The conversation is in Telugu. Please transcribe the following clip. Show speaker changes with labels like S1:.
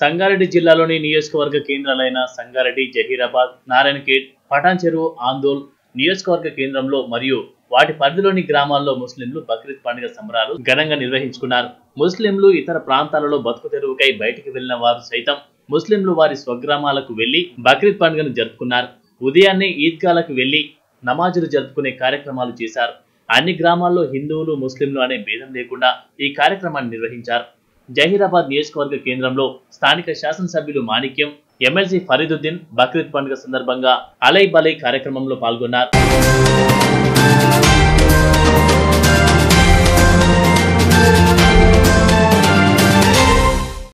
S1: సంగారెడ్డి జిల్లాలోని నియోజకవర్గ కేంద్రాలైన సంగారెడ్డి జహీరాబాద్ నారాయణఖేడ్ పటాన్ చెరువు ఆందోల్ నియోజకవర్గ కేంద్రంలో మరియు వాటి పరిధిలోని గ్రామాల్లో ముస్లింలు బక్రీద్ పండుగ సంబరాలు ఘనంగా నిర్వహించుకున్నారు ముస్లింలు ఇతర ప్రాంతాలలో బతుకు తెరువుకై బయటికి వెళ్లిన వారు సైతం ముస్లింలు వారి స్వగ్రామాలకు వెళ్లి బక్రీద్ పండుగను జరుపుకున్నారు ఉదయాన్నే ఈద్గాలకు వెళ్లి నమాజులు జరుపుకునే కార్యక్రమాలు చేశారు అన్ని గ్రామాల్లో హిందువులు ముస్లింలు అనే భేదం లేకుండా ఈ కార్యక్రమాన్ని నిర్వహించారు జహీరాబాద్ నియోజకవర్గ కేంద్రంలో స్థానిక శాసనసభ్యులు మాణిక్యం ఎమ్మెల్సీ ఫరీదుద్దీన్ బక్రీద్ పండుగ సందర్భంగా అలై బలై కార్యక్రమంలో పాల్గొన్నారు